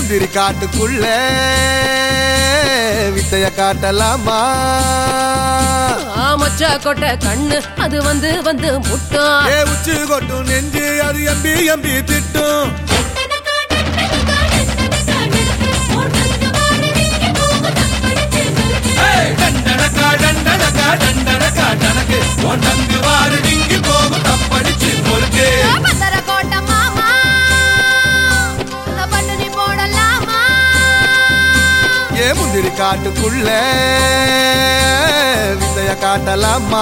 முந்திரி காட்டுக்குள்ள வித்தைய காட்டலாமா மச்சா கொட்ட கண்ணு அது வந்து வந்து முட்டும் ஏ உச்சி கொட்டும் நெஞ்சு அது எம்பி எம்பி திட்டும் டண்டனக்கா டண்டனக்கா டண்டனக்கா டனக்கு உன் தங்கு வாரு டிங்கி போகும் தப்படிச்சு பொறுக்கு பந்தர கோட்ட மாமா பட்டுனி போடலாமா ஏ முந்திரி காட்டுக்குள்ள வித்தைய காட்டலாமா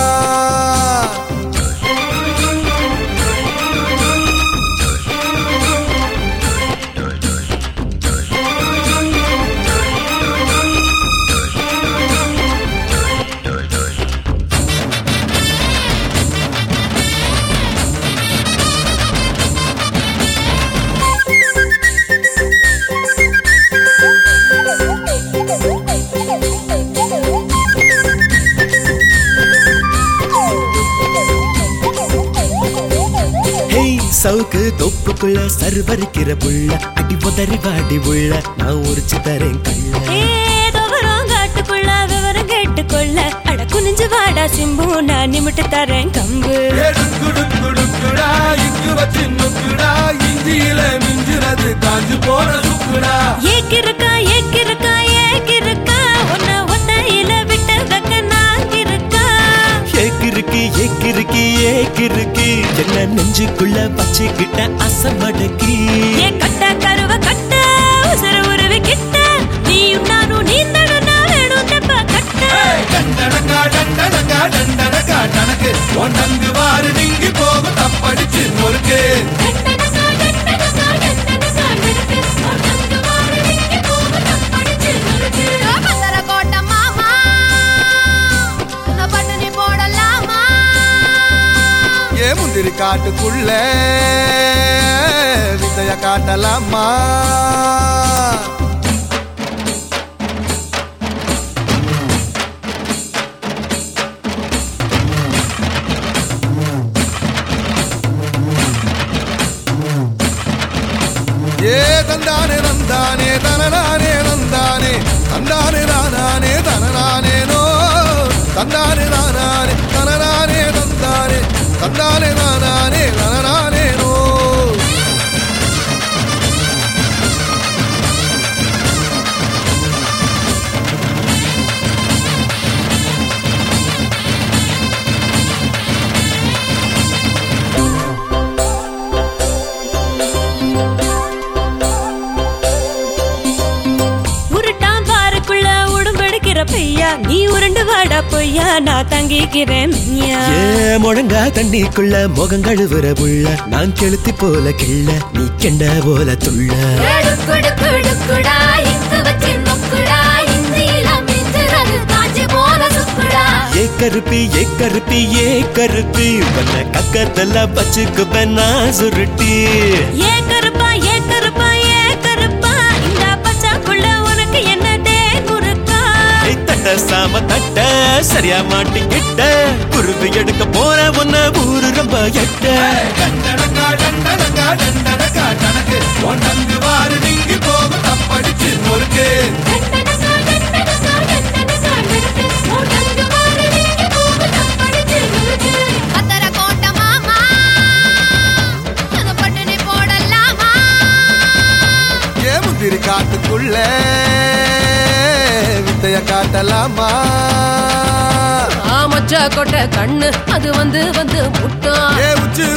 ஹேய் சவுக்கு தொப்புக்குள்ள சருவரிக்கிற புள்ள அடி உதறி வாடி உள்ள நான் உரிச்சு தரேன் கள்ள ஏதோ வரும் காட்டுக்குள்ள விவரம் கேட்டுக்கொள்ள அட குனிஞ்சு வாடா சிம்பு நான் நிமிட்டு தரேன் கம்பு டுக்குடுக்குடுக்குடா இங்கு வச்சு நுக்குடா இஞ்சியில மிஞ்சுறது காஞ்சு போன சுக்குடா ஏக்கிருக்கா ஏக்கிருக்கா ஏக்கிருக்கா உன்னை ஒத்தையில விட்டு வைக்க நான் இருக்கா ஏக்கிருக்கு ஏக்கிருக்கு ஏக்கிருக்கு என்ன நெஞ்சுக்குள்ள வச்சுக்கிட்ட அசமடக்கி ஏ கட்ட கருவ கட்ட உசர உருவி கிட்ட நீயும் நானும் நீந்தணும் நான் வேணும் தெப்ப கட்ட டண்டனக்கா டண்டனக்கா டண்டனக்கா டனக்கு உன் தங்கு வாரு டிங்கி போகும் தப்படிச்சு பொறுக்கு பந்தர கோட்ட மாமா பட்டுனி போடலாமா ஏ முந்திரி காட்டுக்குள்ள வித்தைய காட்டலாமா ஏ தந்தானே நந்தானே தனநானே நந்தானே தந்தானே நானே தனநானே நோ தந்தானே நானே தனநானே தந்தானே தந்தானே நானே தனநானே நோ உருட்டான் பாருக்குள்ள உடும்பெடுக்கிற பையா நீ உருண்டு வாடா பொய்யா நான் தங்கிக்கிறேன் மெய்யா ஏ முழங்கா தண்ணிக்குள்ள முகம் கழுவுற புள்ள நான் கெளுத்தி போல கிள்ள நீ கெண்ட போல துள்ள குடுக்குடுக்குடுக்குடா இங்கு வச்சு நொக்குடா இந்தியில மிஞ்சுறது காஞ்சி போன சுக்குடா ஏ கருப்பி ஏ கருப்பி ஏ கருப்பி பண்ண கக்கத்துல வச்சுக்குப்ப நான் சுருட்டி ஏ கருப்பா ஏ கருப்பா ஏ கருப்பா இந்த பச்சாக்குள்ள உனக்கு என்ன டே முறுக்கா ஏய், தட்ட சாம தட்ட சரியா மாட்டிக்கிட்ட குருவி எடுக்க போற உன்ன ஊரு ரொம்ப எட்ட டண்டனக்கா டண்டனக்கா டண்டனக்கா டனக்கு உன் தங்கு வாரு டிங்கி போகும் தப்படிச்சு பொறுக்கு பந்தர கோட்ட மாமா பட்டுனி போடலாமா ஏ முந்திரி காட்டுக்குள்ள வித்தைய காட்டலாமா மச்சா கொட்ட கண்ணு அது வந்து வந்து முட்டும் ஏ உச்சி